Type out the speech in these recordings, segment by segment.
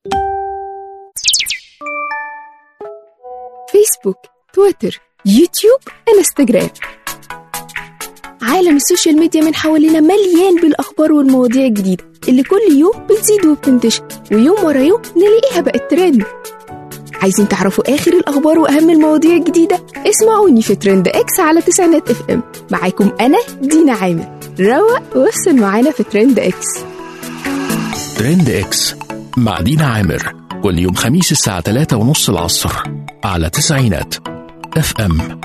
فيسبوك تويتر يوتيوب انستجرام عالم السوشيال ميديا من حوالينا مليان بالأخبار والمواضيع الجديدة اللي كل يوم بتزيد وبتنتشر ويوم ورا يوم نلاقيها بقت ترند عايزين تعرفوا آخر الأخبار وأهم المواضيع الجديدة؟ اسمعوني في ترند إكس على تسعينات اف ام معاكم أنا دينا عامر روق وافصل معانا في ترند إكس ترند اكس مع دينا عامر كل يوم خميس الساعة 3 ونص العصر على تسعينات اف ام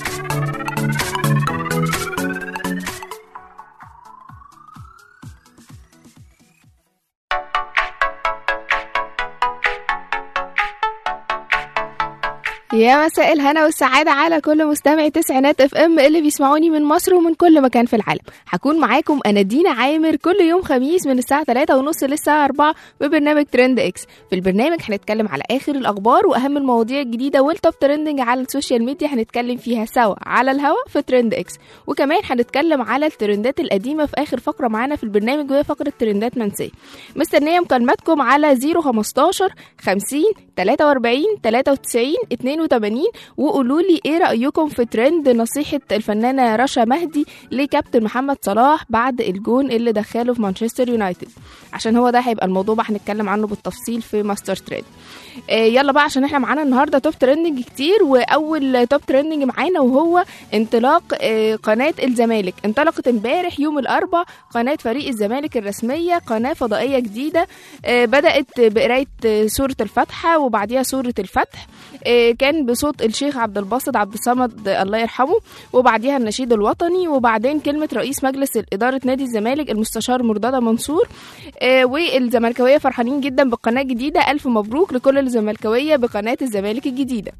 يا مساء الهنا والسعادة على كل مستمعي تسعينات اف ام اللي بيسمعوني من مصر ومن كل مكان في العالم هكون معاكم انا دينا عامر كل يوم خميس من الساعة 3 ونص للساعة 4 ببرنامج ترند اكس في البرنامج هنتكلم على اخر الاخبار واهم المواضيع الجديدة والتوب ترندنج على السوشيال ميديا هنتكلم فيها سوا على الهوا في ترند اكس وكمان هنتكلم على الترندات القديمة في اخر فقرة معانا في البرنامج وهي فقرة ترندات منسية مستنية مكالماتكم على 015 50 43 93 82 وقولوا لي ايه رايكم في ترند نصيحه الفنانه رشا مهدي لكابتن محمد صلاح بعد الجون اللي دخله في مانشستر يونايتد عشان هو ده هيبقى الموضوع بقى هنتكلم عنه بالتفصيل في ماستر ترند آه يلا بقى عشان احنا معانا النهارده توب ترندنج كتير واول توب ترندنج معانا وهو انطلاق آه قناه الزمالك انطلقت امبارح يوم الاربعاء قناه فريق الزمالك الرسميه قناه فضائيه جديده آه بدات بقرايه آه، سوره الفاتحه وبعديها سوره الفتح آه، كان بصوت الشيخ عبد الباسط عبد الصمد الله يرحمه وبعديها النشيد الوطني وبعدين كلمه رئيس مجلس اداره نادي الزمالك المستشار مرتضى منصور آه، والزملكاويه فرحانين جدا بالقناه الجديده الف مبروك لكل الزملكاويه بقناه الزمالك الجديده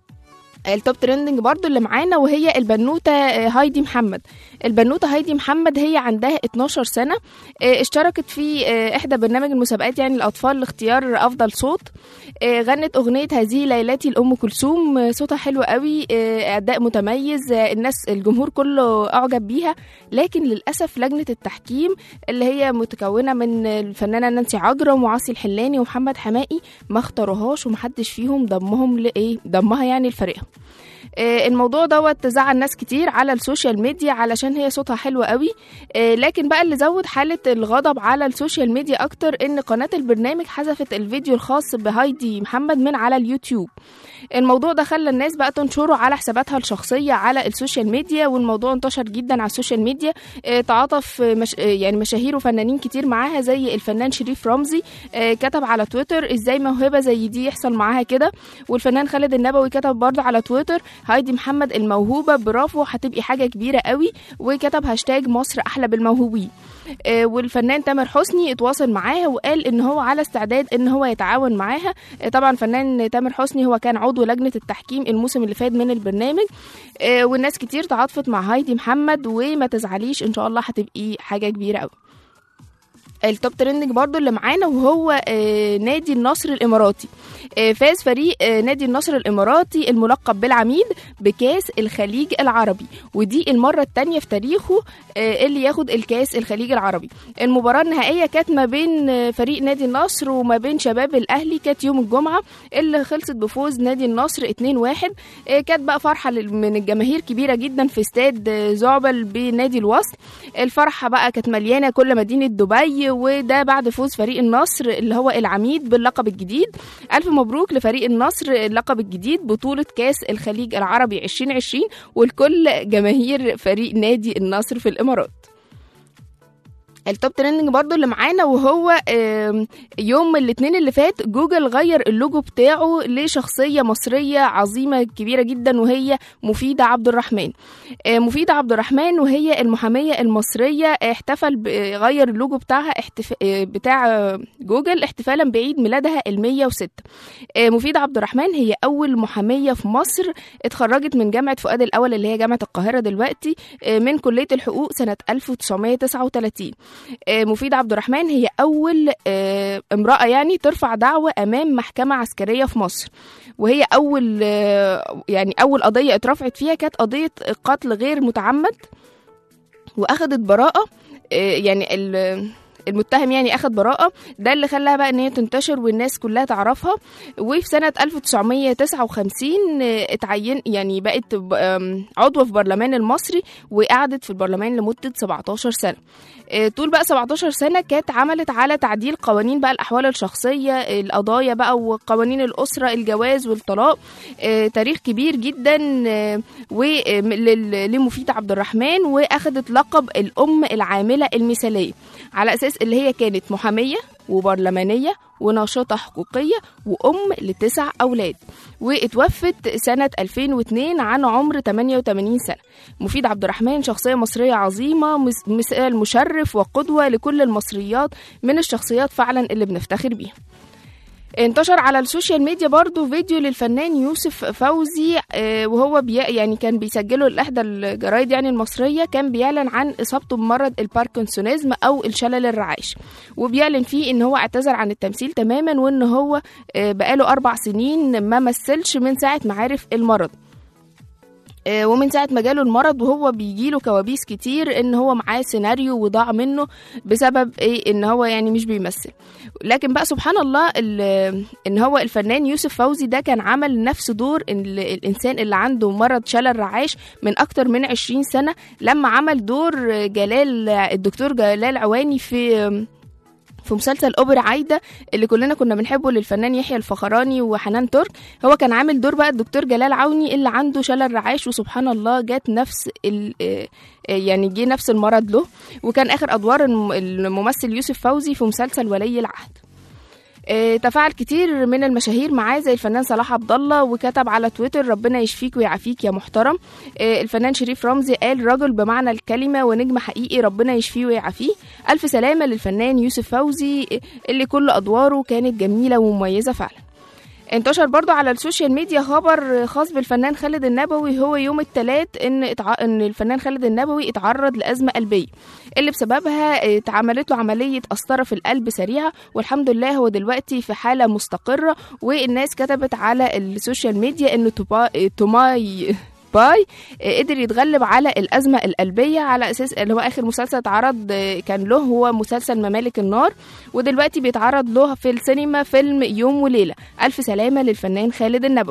التوب ترندنج برضو اللي معانا وهي البنوته آه، هايدي محمد البنوته هايدي محمد هي عندها 12 سنه آه، اشتركت في آه، احدى برنامج المسابقات يعني الاطفال لاختيار افضل صوت آه، غنت اغنيه هذه ليلتي لام كلثوم آه، صوتها حلو قوي آه، اداء متميز آه، الناس الجمهور كله اعجب بيها لكن للاسف لجنه التحكيم اللي هي متكونه من الفنانه نانسي عجرم وعاصي الحلاني ومحمد حمائي ما اختاروهاش ومحدش فيهم ضمهم لايه ضمها يعني لفريقهم آه، الموضوع دوت زعل ناس كتير على السوشيال ميديا علشان هي صوتها حلو قوي آه، لكن بقى اللي زود حالة الغضب على السوشيال ميديا أكتر إن قناة البرنامج حذفت الفيديو الخاص بهايدي محمد من على اليوتيوب الموضوع ده خلى الناس بقى تنشره على حساباتها الشخصية على السوشيال ميديا والموضوع انتشر جدا على السوشيال ميديا آه، تعاطف مش آه، يعني مشاهير وفنانين كتير معاها زي الفنان شريف رمزي آه، كتب على تويتر ازاي موهبة زي دي يحصل معاها كده والفنان خالد النبوي كتب برضه على تويتر هايدي محمد الموهوبة برافو هتبقي حاجة كبيرة قوي وكتب هاشتاج مصر أحلى بالموهوبين آه، والفنان تامر حسني اتواصل معاها وقال ان هو على استعداد ان هو يتعاون معاها آه، طبعا فنان تامر حسني هو كان عضو لجنه التحكيم الموسم اللي فات من البرنامج آه، والناس كتير تعاطفت مع هايدي محمد وما تزعليش ان شاء الله هتبقي حاجه كبيره قوي التوب ترندنج برضو اللي معانا وهو آه، نادي النصر الاماراتي آه، فاز فريق آه، نادي النصر الاماراتي الملقب بالعميد بكاس الخليج العربي ودي المره الثانيه في تاريخه آه، اللي ياخد الكاس الخليج العربي المباراه النهائيه كانت ما بين آه، فريق نادي النصر وما بين شباب الاهلي كانت يوم الجمعه اللي خلصت بفوز نادي النصر 2-1 آه، كانت بقى فرحه لل- من الجماهير كبيره جدا في استاد آه، زعبل بنادي الوصل الفرحه بقى كانت مليانه كل مدينه دبي وده بعد فوز فريق النصر اللي هو العميد باللقب الجديد الف مبروك لفريق النصر اللقب الجديد بطوله كاس الخليج العربي 2020 ولكل جماهير فريق نادي النصر في الامارات التوب ترندنج برضو اللي معانا وهو آم، يوم الاثنين اللي فات جوجل غير اللوجو بتاعه لشخصية مصرية عظيمة كبيرة جدا وهي مفيدة عبد الرحمن آه، مفيدة عبد الرحمن وهي المحامية المصرية احتفل ب- آه، غير اللوجو بتاعها احتف... آه، بتاع آه، جوجل احتفالا بعيد ميلادها ال 106 آه، مفيدة عبد الرحمن هي أول محامية في مصر اتخرجت من جامعة فؤاد الأول اللي هي جامعة القاهرة دلوقتي آه، من كلية الحقوق سنة 1939 آه، مفيدة عبد الرحمن هي أول آه، امرأة يعني ترفع دعوة أمام محكمة عسكرية في مصر وهي أول آه، يعني أول قضية اترفعت فيها كانت قضية قتل غير متعمد وأخدت براءة آه، يعني ال- المتهم يعني اخد براءه ده اللي خلاها بقى ان هي تنتشر والناس كلها تعرفها وفي سنه 1959 آه، اتعين يعني بقت ب- آم، عضوه في برلمان المصري وقعدت في البرلمان لمده 17 سنه آه، طول بقى 17 سنه كانت عملت على تعديل قوانين بقى الاحوال الشخصيه القضايا بقى وقوانين الاسره الجواز والطلاق آه، تاريخ كبير جدا آه، ولمفيد عبد الرحمن واخدت لقب الام العامله المثاليه على اساس اللي هي كانت محاميه وبرلمانيه وناشطه حقوقيه وام لتسع اولاد واتوفت سنه 2002 عن عمر 88 سنه مفيد عبد الرحمن شخصيه مصريه عظيمه مس- مثال مشرف وقدوه لكل المصريات من الشخصيات فعلا اللي بنفتخر بيها انتشر على السوشيال ميديا برضو فيديو للفنان يوسف فوزي آه، وهو بي يعني كان بيسجله لإحدى الجرايد يعني المصرية كان بيعلن عن إصابته بمرض الباركنسونيزم أو الشلل الرعاش وبيعلن فيه إن هو اعتذر عن التمثيل تماما وإن هو آه، بقاله أربع سنين ما مثلش من ساعة ما عرف المرض آه، ومن ساعة ما جاله المرض وهو بيجيله كوابيس كتير ان هو معاه سيناريو وضاع منه بسبب ايه ان هو يعني مش بيمثل لكن بقى سبحان الله ال- ان هو الفنان يوسف فوزي ده كان عمل نفس دور ال- الانسان اللي عنده مرض شلل رعاش من اكتر من 20 سنة لما عمل دور جلال الدكتور جلال عواني في في مسلسل اوبرا عايده اللي كلنا كنا بنحبه للفنان يحيى الفخراني وحنان ترك هو كان عامل دور بقى الدكتور جلال عوني اللي عنده شلل رعاش وسبحان الله جات نفس ال آه، آه، يعني جه نفس المرض له وكان اخر ادوار الم- الممثل يوسف فوزي في مسلسل ولي العهد آه، تفاعل كتير من المشاهير معاه زي الفنان صلاح عبد الله وكتب على تويتر ربنا يشفيك ويعافيك يا محترم آه، الفنان شريف رمزي قال رجل بمعنى الكلمة ونجم حقيقي ربنا يشفيه ويعافيه ألف سلامة للفنان يوسف فوزي آه، اللي كل أدواره كانت جميلة ومميزة فعلا انتشر برضو على السوشيال ميديا خبر خاص بالفنان خالد النبوي هو يوم الثلاث ان اتع... ان الفنان خالد النبوي اتعرض لازمه قلبيه اللي بسببها اتعملت له عمليه قسطره في القلب سريعه والحمد لله هو دلوقتي في حاله مستقره والناس كتبت على السوشيال ميديا انه توبا... توماي باي قدر يتغلب على الأزمة القلبية على أساس اللي هو آخر مسلسل اتعرض كان له هو مسلسل ممالك النار ودلوقتي بيتعرض له في السينما فيلم يوم وليلة ألف سلامة للفنان خالد النبوي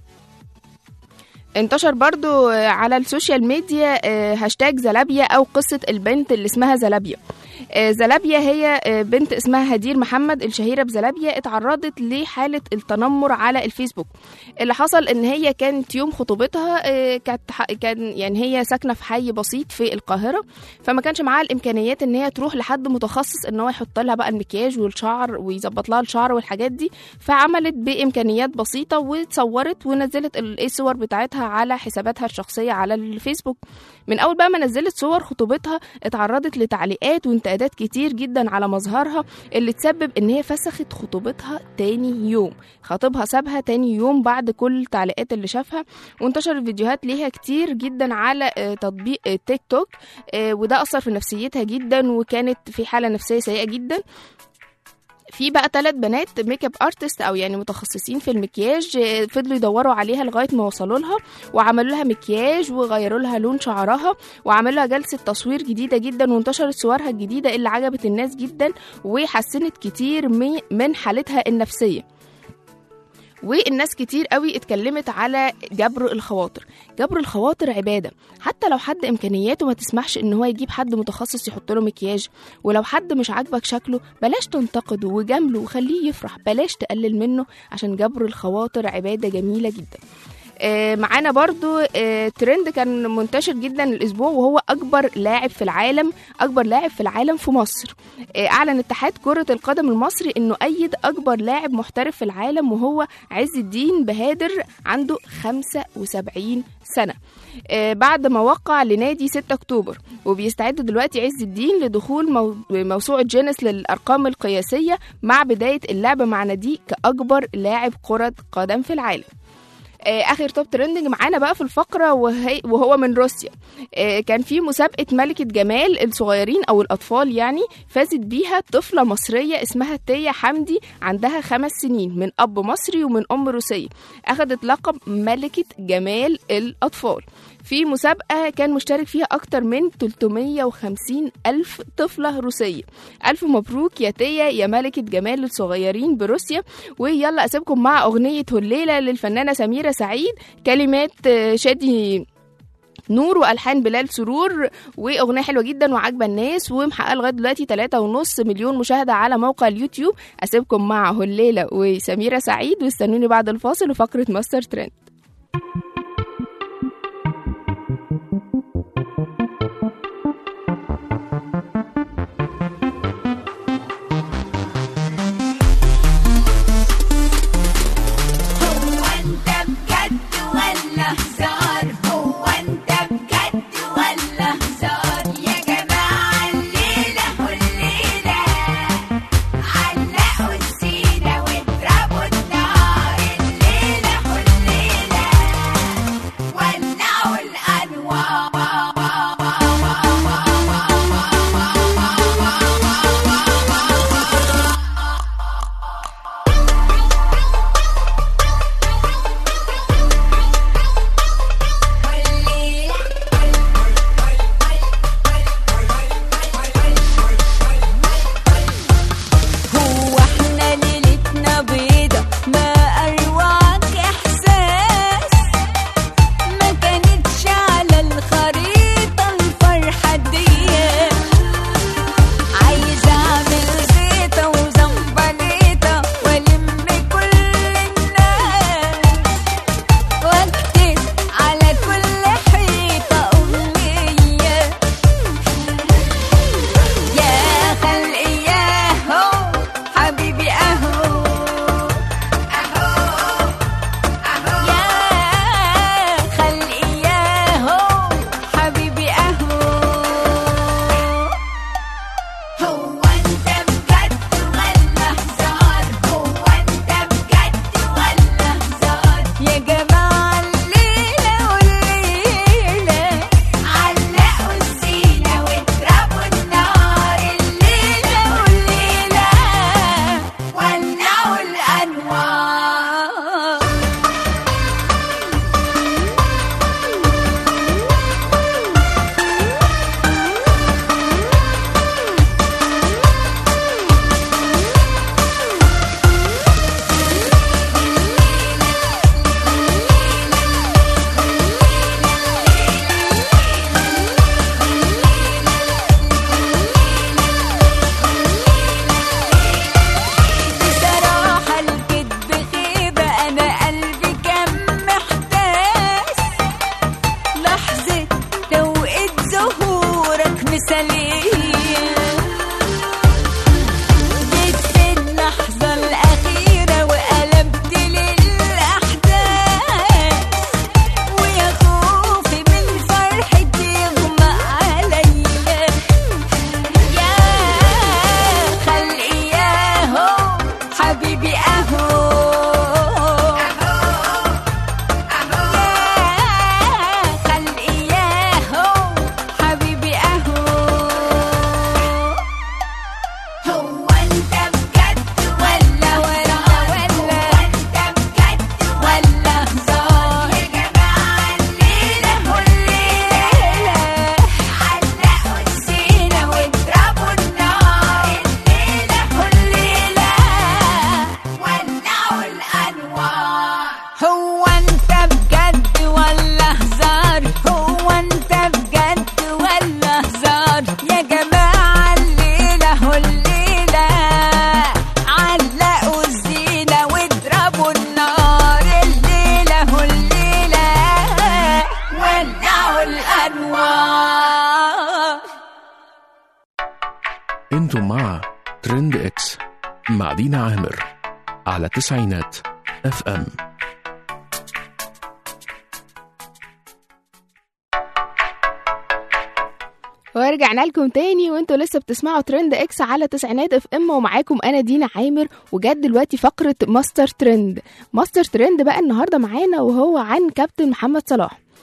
انتشر برضو على السوشيال ميديا آه، هاشتاج زلابيا او قصة البنت اللي اسمها زلابيا آه، زلابيا هي آه، بنت اسمها هدير محمد الشهيرة بزلابيا اتعرضت لحالة التنمر على الفيسبوك اللي حصل ان هي كانت يوم خطوبتها آه، كانت ح- كان يعني هي ساكنة في حي بسيط في القاهرة فما كانش معاها الامكانيات ان هي تروح لحد متخصص ان هو يحط لها بقى المكياج والشعر ويظبط لها الشعر والحاجات دي فعملت بامكانيات بسيطه وتصورت ونزلت ال- الصور بتاعتها على حساباتها الشخصيه على الفيسبوك من اول بقى ما نزلت صور خطوبتها اتعرضت لتعليقات وانتقادات كتير جدا على مظهرها اللي تسبب ان هي فسخت خطوبتها تاني يوم خطيبها سابها تاني يوم بعد كل التعليقات اللي شافها وانتشر فيديوهات ليها كتير جدا على آه، تطبيق آه، تيك توك آه، وده اثر في نفسيتها جدا وكانت في حاله نفسيه سيئه جدا في بقى ثلاث بنات ميك اب ارتست او يعني متخصصين في المكياج آه، فضلوا يدوروا عليها لغايه ما وصلوا لها وعملوا لها مكياج وغيروا لها لون شعرها وعملوا لها جلسه تصوير جديده جدا وانتشرت صورها الجديده اللي عجبت الناس جدا وحسنت كتير مي- من حالتها النفسيه والناس كتير قوي اتكلمت على جبر الخواطر جبر الخواطر عبادة حتى لو حد إمكانياته ما تسمحش إن هو يجيب حد متخصص يحط له مكياج ولو حد مش عاجبك شكله بلاش تنتقده وجامله وخليه يفرح بلاش تقلل منه عشان جبر الخواطر عبادة جميلة جدا آه، معانا برضو آه، ترند كان منتشر جدا الاسبوع وهو اكبر لاعب في العالم اكبر لاعب في العالم في مصر آه، اعلن اتحاد كره القدم المصري انه ايد اكبر لاعب محترف في العالم وهو عز الدين بهادر عنده 75 سنه آه، بعد ما وقع لنادي 6 اكتوبر وبيستعد دلوقتي عز الدين لدخول مو- موسوعه جينيس للارقام القياسيه مع بدايه اللعب مع ناديه كاكبر لاعب كره قدم في العالم آه، اخر توب ترندنج معانا بقى في الفقره وهي وهو من روسيا آه، كان في مسابقه ملكه جمال الصغيرين او الاطفال يعني فازت بيها طفله مصريه اسمها تيا حمدي عندها خمس سنين من اب مصري ومن ام روسيه اخذت لقب ملكه جمال الاطفال في مسابقة كان مشترك فيها أكتر من 350 ألف طفلة روسية ألف مبروك يا تيا يا ملكة جمال الصغيرين بروسيا ويلا أسيبكم مع أغنية هليلة للفنانة سميرة سعيد كلمات آه، شادي نور والحان بلال سرور واغنيه حلوه جدا وعاجبه الناس ومحققه لغايه دلوقتي 3.5 مليون مشاهده على موقع اليوتيوب اسيبكم مع هليله وسميره سعيد واستنوني بعد الفاصل وفقره ماستر ترند هو انت بجد ولا هزار هو انت بجد ولا هزار يا جماعة الليلة والليلة علقوا الزينة واضربوا النار الليلة والليلة ولعوا الأنوار هو احنا ليلتنا بيضة ما أروعك إحساس ما كانتش على الخريطة الفرحة دي عايزة أعمل زيطة وزنبليطة وألم كل الناس وأكتب على كل حيطة أغنية يا خلقي ياهو حبيبي اهو يا خلقي ياهو حبيبي اهو هو انت بجد ولا هزار هو انت بجد ولا هزار يا جماعة الليلة والليلة علقوا الزينة واضربوا النار الليلة والليلة ولعوا الأنوار بصراحة الكدب خيبة أنا قلبي كان محتاس لحظة توقيت ظهورك مثالية جيت في اللحظة الأخيرة وقلبت للأحداث ويا خوفي من فرحتي يغمى عليا يا خلقي ياهو حبيبي اهو يا خلقي ياهو حبيبي اهو هو انت بجد ولا ولا هزار ولا هو انت بجد ولا هزار يا جماعة الليلة والليلة علقوا الزينة واضربوا النار الليلة والليلة ولعوا الأنوار هو انت بجد ولا هزار هو انت بجد ولا هزار يا جماعة الليلة والليلة علقوا الزينة واضربوا النار الليلة والليلة ولعوا الأنوار انتم مع ترند اكس مع دينا عامر على تسعينات اف ام ورجعنا لكم تاني وانتوا لسه بتسمعوا ترند اكس على تسعينات اف ام ومعاكم انا دينا عامر وجت دلوقتي فقره ماستر ترند ماستر ترند بقى النهارده معانا وهو عن كابتن محمد صلاح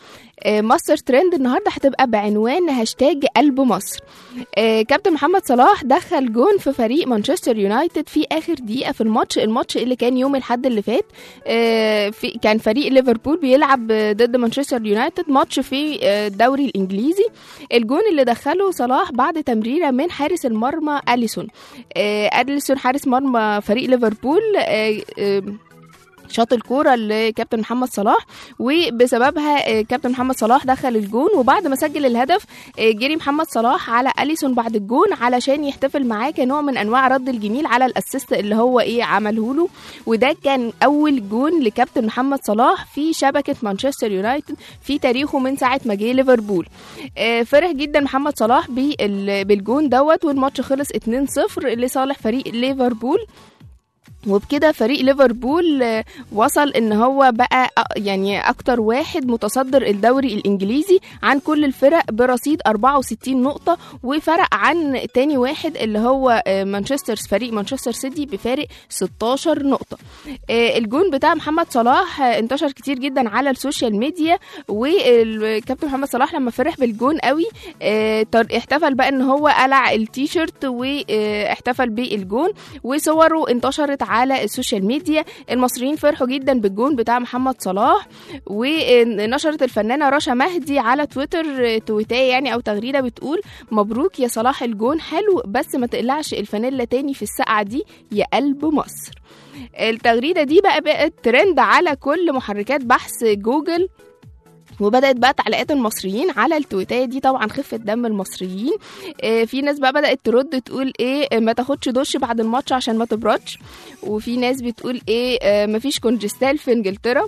آه، ماستر ترند النهارده هتبقى بعنوان هاشتاج قلب مصر آه، كابتن محمد صلاح دخل جون في فريق مانشستر يونايتد في اخر دقيقه في الماتش الماتش اللي كان يوم الاحد اللي فات آه، في كان فريق ليفربول بيلعب آه، ضد مانشستر يونايتد ماتش في آه، الدوري الانجليزي الجون اللي دخله صلاح بعد تمريره من حارس المرمى اليسون آه، اليسون حارس مرمى فريق ليفربول آه، آه، شاط الكوره لكابتن محمد صلاح وبسببها آه، كابتن محمد صلاح دخل الجون وبعد ما سجل الهدف آه، جري محمد صلاح على اليسون بعد الجون علشان يحتفل معاه كنوع من انواع رد الجميل على الاسيست اللي هو ايه عمله له وده كان اول جون لكابتن محمد صلاح في شبكه مانشستر يونايتد في تاريخه من ساعه ما جه ليفربول آه، فرح جدا محمد صلاح بال- بالجون دوت والماتش خلص 2-0 لصالح فريق ليفربول وبكده فريق ليفربول آه، وصل ان هو بقى أ- يعني اكتر واحد متصدر الدوري الانجليزي عن كل الفرق برصيد 64 نقطة وفرق عن تاني واحد اللي هو آه، مانشستر فريق مانشستر سيتي بفارق 16 نقطة آه، الجون بتاع محمد صلاح آه، انتشر كتير جدا على السوشيال ميديا والكابتن محمد صلاح لما فرح بالجون قوي آه، طر- احتفل بقى ان هو قلع التيشيرت واحتفل بالجون وصوره انتشرت على السوشيال ميديا المصريين فرحوا جدا بالجون بتاع محمد صلاح ونشرت الفنانة رشا مهدي على تويتر تويتاية يعني أو تغريدة بتقول مبروك يا صلاح الجون حلو بس ما تقلعش الفانيلا تاني في السقعة دي يا قلب مصر التغريدة دي بقى بقت ترند على كل محركات بحث جوجل وبدات بقى تعليقات المصريين على التويتايه دي طبعا خفه دم المصريين آه، في ناس بقى بدات ترد تقول ايه آه، ما تاخدش دش بعد الماتش عشان ما تبردش وفي ناس بتقول ايه آه، مفيش كونجستال في انجلترا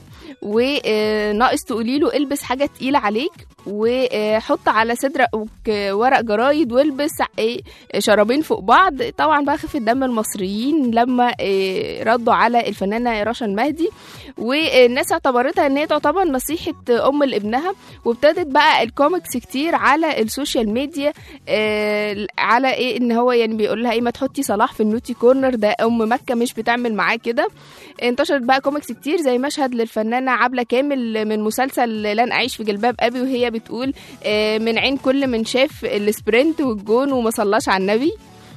وناقص تقولي له البس حاجه تقيله عليك وحط على صدرك ورق جرايد والبس ايه شرابين فوق بعض طبعا بقى خفه دم المصريين لما آه، ردوا على الفنانه رشا المهدي والناس اعتبرتها ان هي تعتبر نصيحه ام لابنها وابتدت بقى الكوميكس كتير على السوشيال ميديا آه، على ايه ان هو يعني بيقول لها ايه ما تحطي صلاح في النوتي كورنر ده ام مكه مش بتعمل معاه كده انتشرت بقى كوميكس كتير زي مشهد للفنانه عبله كامل من مسلسل لن اعيش في جلباب ابي وهي بتقول آه، من عين كل من شاف السبرنت والجون وما صلاش على النبي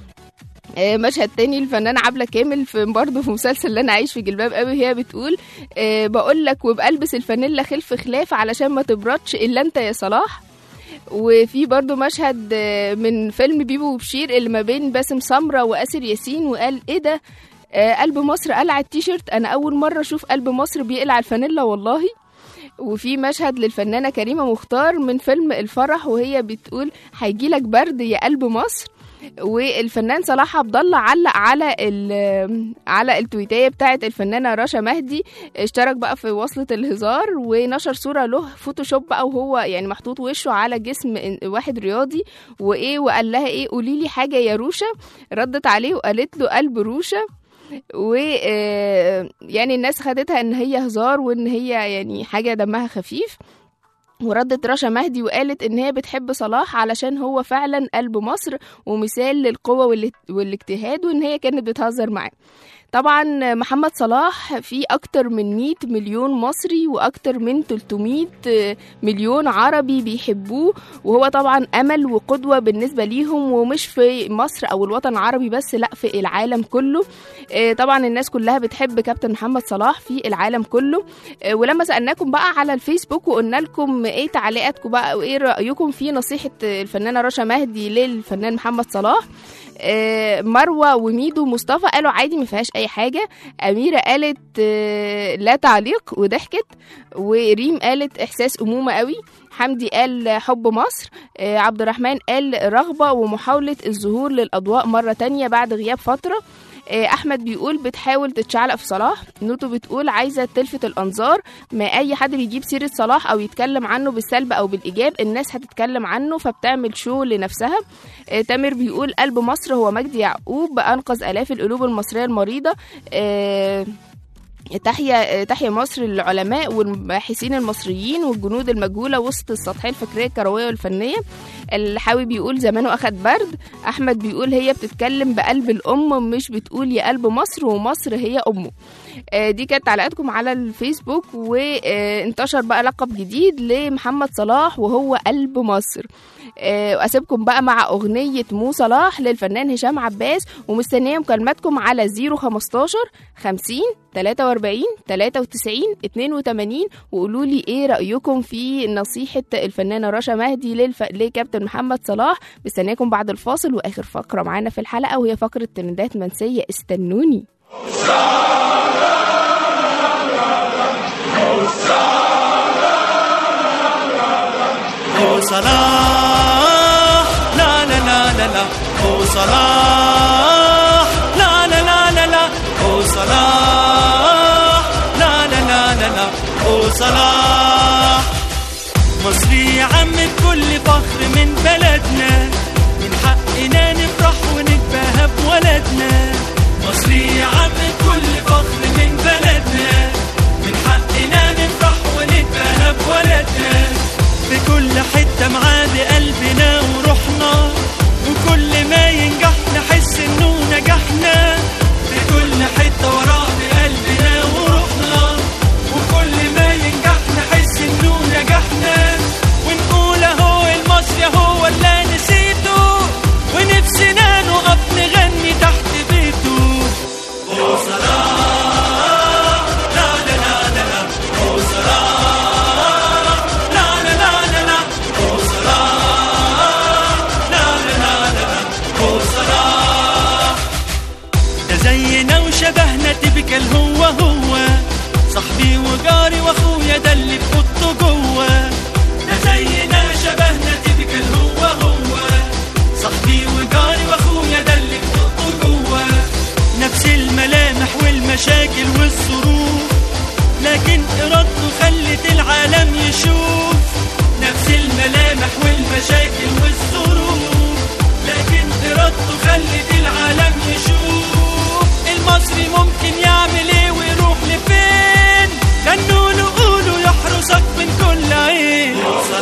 آه، مشهد تاني الفنانة عبلة كامل في برضه في مسلسل اللي انا عايش في جلباب قوي هي بتقول آه، بقول لك وبلبس الفانيلا خلف خلاف علشان ما تبردش الا انت يا صلاح وفي برضه مشهد آه، من فيلم بيبو وبشير اللي ما بين باسم سمرة واسر ياسين وقال ايه ده آه، قلب مصر قلع التيشيرت انا اول مرة اشوف قلب مصر بيقلع الفانيلا والله وفي مشهد للفنانة كريمة مختار من فيلم الفرح وهي بتقول هيجيلك برد يا قلب مصر والفنان صلاح عبد الله علق على ال- على التويتايه بتاعه الفنانه رشا مهدي اشترك بقى في وصله الهزار ونشر صوره له فوتوشوب بقى وهو يعني محطوط وشه على جسم إن- واحد رياضي وايه وقال لها ايه قولي لي حاجه يا روشه ردت عليه وقالت له قلب روشه و آه، يعني الناس خدتها ان هي هزار وان هي يعني حاجه دمها خفيف وردت رشا مهدي وقالت ان هي بتحب صلاح علشان هو فعلا قلب مصر ومثال للقوة والات- والاجتهاد وان هي كانت بتهزر معاه طبعا محمد صلاح في اكتر من 100 مليون مصري واكتر من 300 مليون عربي بيحبوه وهو طبعا امل وقدوه بالنسبه ليهم ومش في مصر او الوطن العربي بس لا في العالم كله آه، طبعا الناس كلها بتحب كابتن محمد صلاح في العالم كله آه، ولما سالناكم بقى على الفيسبوك وقلنا لكم ايه تعليقاتكم بقى وايه رايكم في نصيحه الفنانه رشا مهدي للفنان محمد صلاح آه، مروه وميدو ومصطفى قالوا عادي ما فيهاش اي حاجه اميره قالت آه، لا تعليق وضحكت وريم قالت احساس امومه قوي حمدي قال حب مصر آه، عبد الرحمن قال رغبه ومحاوله الظهور للاضواء مره تانية بعد غياب فتره آه، احمد بيقول بتحاول تتشعلق في صلاح نوتو بتقول عايزه تلفت الانظار ما اي حد بيجيب سيره صلاح او يتكلم عنه بالسلب او بالايجاب الناس هتتكلم عنه فبتعمل شو لنفسها آه، تامر بيقول قلب مصر هو مجدي يعقوب انقذ الاف القلوب المصريه المريضه آه، تحيا تحيا مصر للعلماء والباحثين المصريين والجنود المجهوله وسط السطحيه الفكريه الكرويه والفنيه الحاوي بيقول زمانه اخد برد احمد بيقول هي بتتكلم بقلب الام مش بتقول يا قلب مصر ومصر هي امه آه، دي كانت تعليقاتكم على الفيسبوك وانتشر بقى لقب جديد لمحمد صلاح وهو قلب مصر آه، واسيبكم بقى مع اغنيه مو صلاح للفنان هشام عباس ومستنيه مكالماتكم على 015 50 43 93 82 وقولوا لي ايه رايكم في نصيحه الفنانه رشا مهدي للف... لكابتن محمد صلاح مستنياكم بعد الفاصل واخر فقره معانا في الحلقه وهي فقره ترندات منسيه استنوني هو صلاح لا لا لا لا لا هو صلاح لا لا لا لا لا هو صلاح لا لا لا لا لا هو صلاح مصري يا عم بكل فخر من بلدنا من حقنا نفرح ونتباهى بولدنا مصري يا عم بكل فخر من بلدنا من حقنا نفرح ونتباهى بولدنا في كل حتة معاه بقلبنا وروحنا وكل ما ينجح نحس انه نجحنا في كل حتة وراه بقلبنا وروحنا وكل ما ينجح نحس انه نجحنا ونقول اهو المصري هو اللي نسيته ونفسنا نقف نغني تحت بيته هو صلاح لا لا لا لا لا هو صلاح لا لا لا لا لا هو صلاح لا لا لا لا لا هو صلاح ده زينا وشبهنا تبكل هو هو صاحبي وجاري واخويا ده اللي في اوضته جوه ده زينا شبهنا تبكل هو هو صاحبي وجاري واخويا ده اللي في اوضته جوه نفس الملامح والمشاكل والظروف لكن ارادته خلت العالم يشوف نفس الملامح والمشاكل والظروف لكن ارادته خلت العالم يشوف المصري ممكن يعمل ايه ويروح لفين غنوا له قولوا يحرسك من كل عين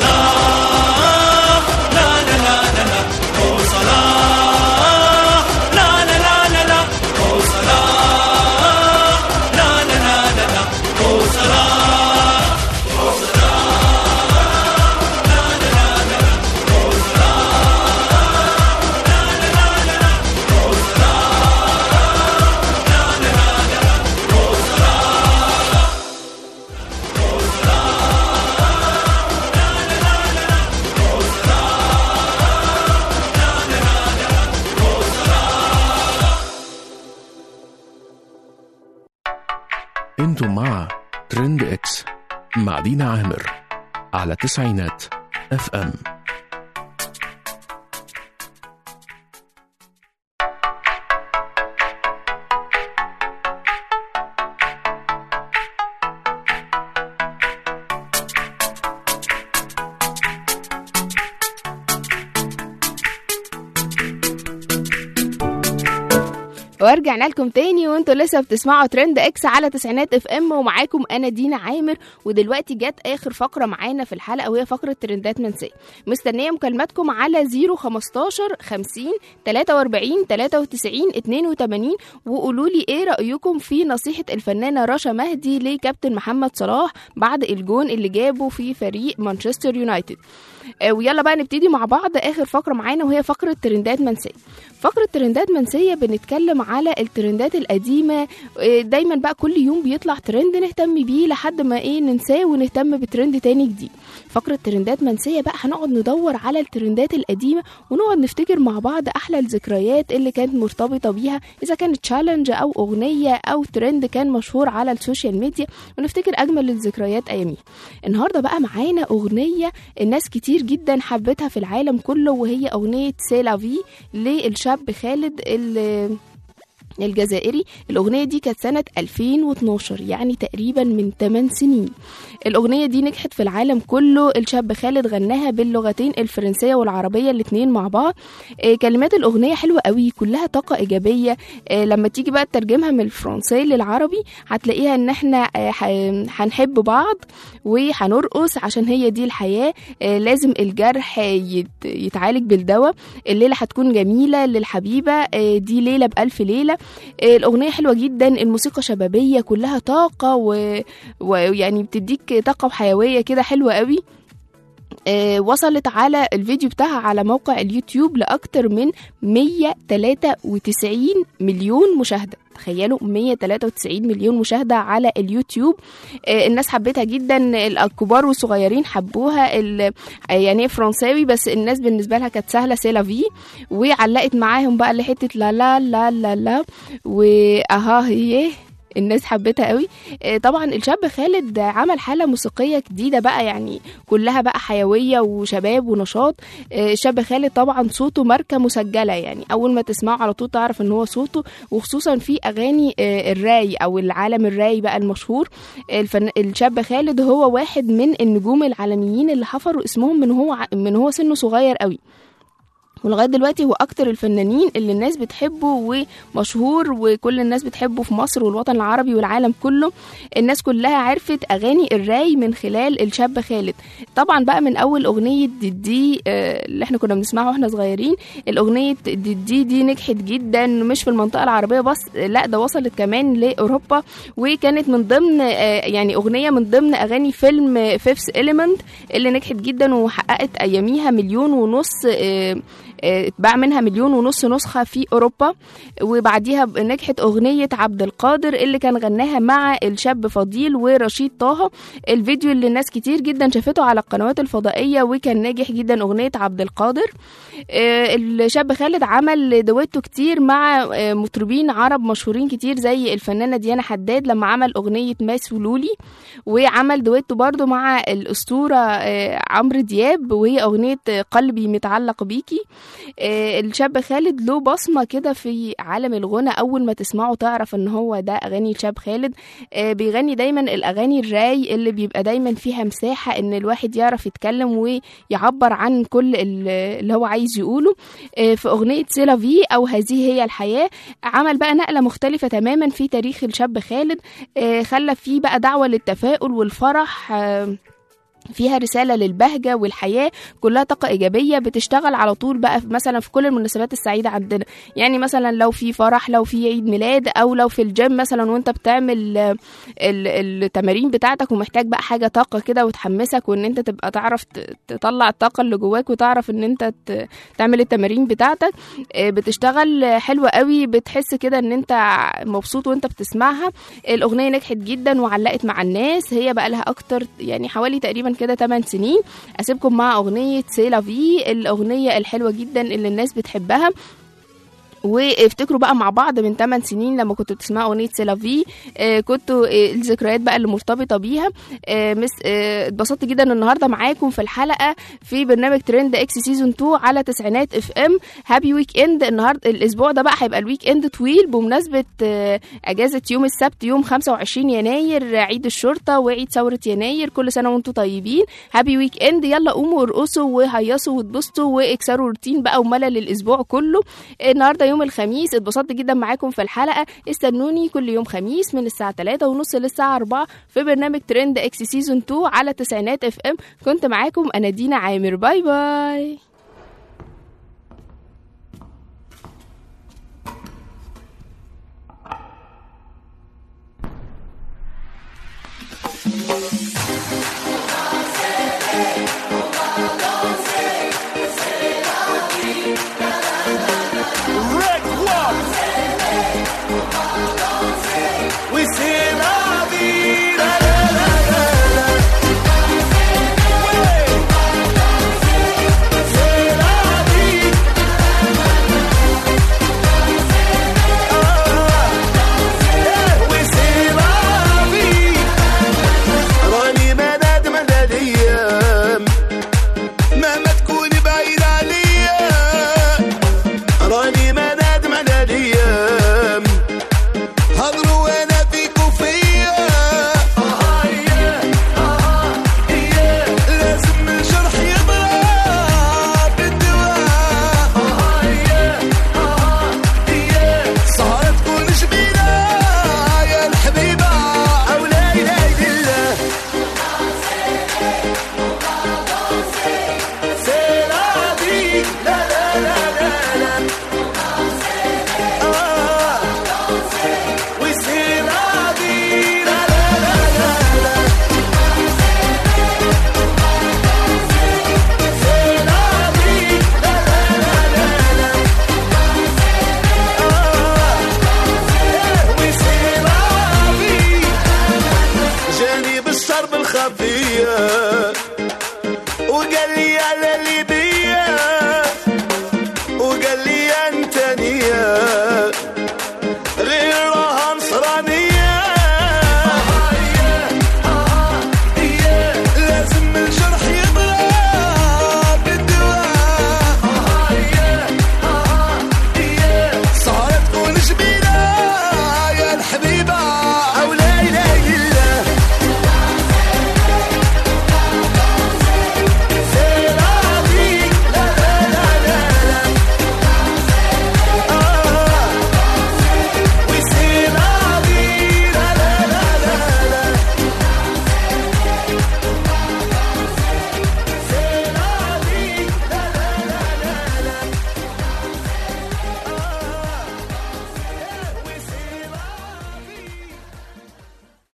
صلاح لا لا لا لا لا هو صلاح لا لا لا لا لا هو صلاح لا لا لا لا لا هو صلاح انتم مع ترند اكس مع دينا عامر على تسعينات اف ام ورجعنا لكم تاني وانتوا لسه بتسمعوا ترند اكس على تسعينات اف ام ومعاكم انا دينا عامر ودلوقتي جت اخر فقره معانا في الحلقه وهي فقره ترندات منسيه مستنيه مكالماتكم على 015 50 43 93 82 وقولوا لي ايه رايكم في نصيحه الفنانه رشا مهدي لكابتن محمد صلاح بعد الجون اللي جابه في فريق مانشستر يونايتد آه، ويلا بقى نبتدي مع بعض اخر فقره معانا وهي فقره ترندات منسيه فقره ترندات منسيه بنتكلم على الترندات القديمه آه، دايما بقى كل يوم بيطلع ترند نهتم بيه لحد ما ايه ننساه ونهتم بترند تاني جديد فقره ترندات منسيه بقى هنقعد ندور على الترندات القديمه ونقعد نفتكر مع بعض احلى الذكريات اللي كانت مرتبطه بيها اذا كانت تشالنج او اغنيه او ترند كان مشهور على السوشيال ميديا ونفتكر اجمل الذكريات اياميها النهارده بقى معانا اغنيه الناس كتير جدا حبتها في العالم كله وهي اغنيه سيلافي للشاب خالد اللي الجزائري الأغنية دي كانت سنة 2012 يعني تقريبا من 8 سنين الأغنية دي نجحت في العالم كله الشاب خالد غناها باللغتين الفرنسية والعربية الاتنين مع بعض آه، كلمات الأغنية حلوة قوي كلها طاقة إيجابية آه، لما تيجي بقى تترجمها من الفرنسي للعربي هتلاقيها إن احنا آه، ح- هنحب بعض وهنرقص عشان هي دي الحياة آه، لازم الجرح يت- يتعالج بالدواء الليلة هتكون جميلة للحبيبة آه، دي ليلة بألف ليلة آه، الأغنية حلوة جدا الموسيقى شبابية كلها طاقة و- ويعني بتديك طاقة وحيوية كده حلوة قوي آه، وصلت على الفيديو بتاعها على موقع اليوتيوب لأكتر من 193 مليون مشاهدة تخيلوا 193 مليون مشاهدة على اليوتيوب آه، الناس حبتها جدا الكبار والصغيرين حبوها ال- آه، يعني هي فرنساوي بس الناس بالنسبة لها كانت سهلة سيلافي وعلقت معاهم بقى لحتة لا لا لا لا لا وأها هي الناس حبتها قوي آه، طبعا الشاب خالد عمل حالة موسيقية جديدة بقى يعني كلها بقى حيوية وشباب ونشاط آه، الشاب خالد طبعا صوته ماركة مسجلة يعني أول ما تسمعه على طول تعرف إن هو صوته وخصوصا في أغاني آه، الراي أو العالم الراي بقى المشهور الفن... الشاب خالد هو واحد من النجوم العالميين اللي حفروا اسمهم من هو ع- من هو سنه صغير قوي ولغايه دلوقتي هو اكتر الفنانين اللي الناس بتحبه ومشهور وكل الناس بتحبه في مصر والوطن العربي والعالم كله الناس كلها عرفت اغاني الراي من خلال الشاب خالد طبعا بقى من اول اغنيه دي آه، اللي احنا كنا بنسمعها واحنا صغيرين الاغنيه دي دي نجحت جدا مش في المنطقه العربيه بس لا ده وصلت كمان لاوروبا وكانت من ضمن آه، يعني اغنيه من ضمن اغاني فيلم فيفث إليمنت اللي نجحت جدا وحققت اياميها مليون ونص آه، آه، اتباع منها مليون ونص نسخة في أوروبا وبعديها ب- نجحت أغنية عبد القادر اللي كان غناها مع الشاب فضيل ورشيد طه الفيديو اللي ناس كتير جدا شافته على القنوات الفضائية وكان ناجح جدا أغنية عبد القادر آه، الشاب خالد عمل دويتو كتير مع آه، مطربين عرب مشهورين كتير زي الفنانة ديانا حداد لما عمل أغنية ماس ولولي وعمل دويتو برضو مع الأسطورة آه، عمرو دياب وهي أغنية قلبي متعلق بيكي آه، الشاب خالد له بصمة كده في عالم الغنى أول ما تسمعه تعرف إن هو ده أغاني الشاب خالد آه، بيغني دايما الأغاني الراي اللي بيبقى دايما فيها مساحة إن الواحد يعرف يتكلم ويعبر عن كل ال- اللي هو عايز يقوله آه، في أغنية سيلافي أو هذه هي الحياة عمل بقى نقلة مختلفة تماما في تاريخ الشاب خالد آه، خلى فيه بقى دعوة للتفاؤل والفرح آه، فيها رسالة للبهجة والحياة كلها طاقة إيجابية بتشتغل على طول بقى في- مثلا في كل المناسبات السعيدة عندنا يعني مثلا لو في فرح لو في عيد ميلاد أو لو في الجيم مثلا وانت بتعمل آه، ال- التمارين بتاعتك ومحتاج بقى حاجة طاقة كده وتحمسك وان انت تبقى تعرف ت- تطلع الطاقة اللي جواك وتعرف ان انت ت- تعمل التمارين بتاعتك آه، بتشتغل آه، حلوة قوي بتحس كده ان انت مبسوط وانت بتسمعها الأغنية نجحت جدا وعلقت مع الناس هي بقى لها أكتر يعني حوالي تقريبا كده 8 سنين أسيبكم مع أغنية سيلا في الأغنية الحلوة جدا اللي الناس بتحبها وافتكروا بقى مع بعض من 8 سنين لما كنتوا بتسمعوا اغنيه سيلافي آه كنتوا آه الذكريات بقى اللي مرتبطه بيها آه مس آه اتبسطت جدا النهارده معاكم في الحلقه في برنامج ترند اكس سيزون 2 على تسعينات اف ام هابي ويك اند النهارده الاسبوع ده بقى هيبقى الويك اند طويل بمناسبه آه اجازه يوم السبت يوم 25 يناير عيد الشرطه وعيد ثوره يناير كل سنه وانتم طيبين هابي ويك اند يلا قوموا ارقصوا وهيصوا واتبسطوا واكسروا روتين بقى وملل الاسبوع كله النهارده يوم الخميس اتبسطت جدا معاكم في الحلقه استنوني كل يوم خميس من الساعه 3 ونص للساعه 4 في برنامج ترند اكس سيزون 2 على تسعينات اف ام كنت معاكم انا دينا عامر باي باي Red One. We say la vida, la, la, la, la. Way. فيا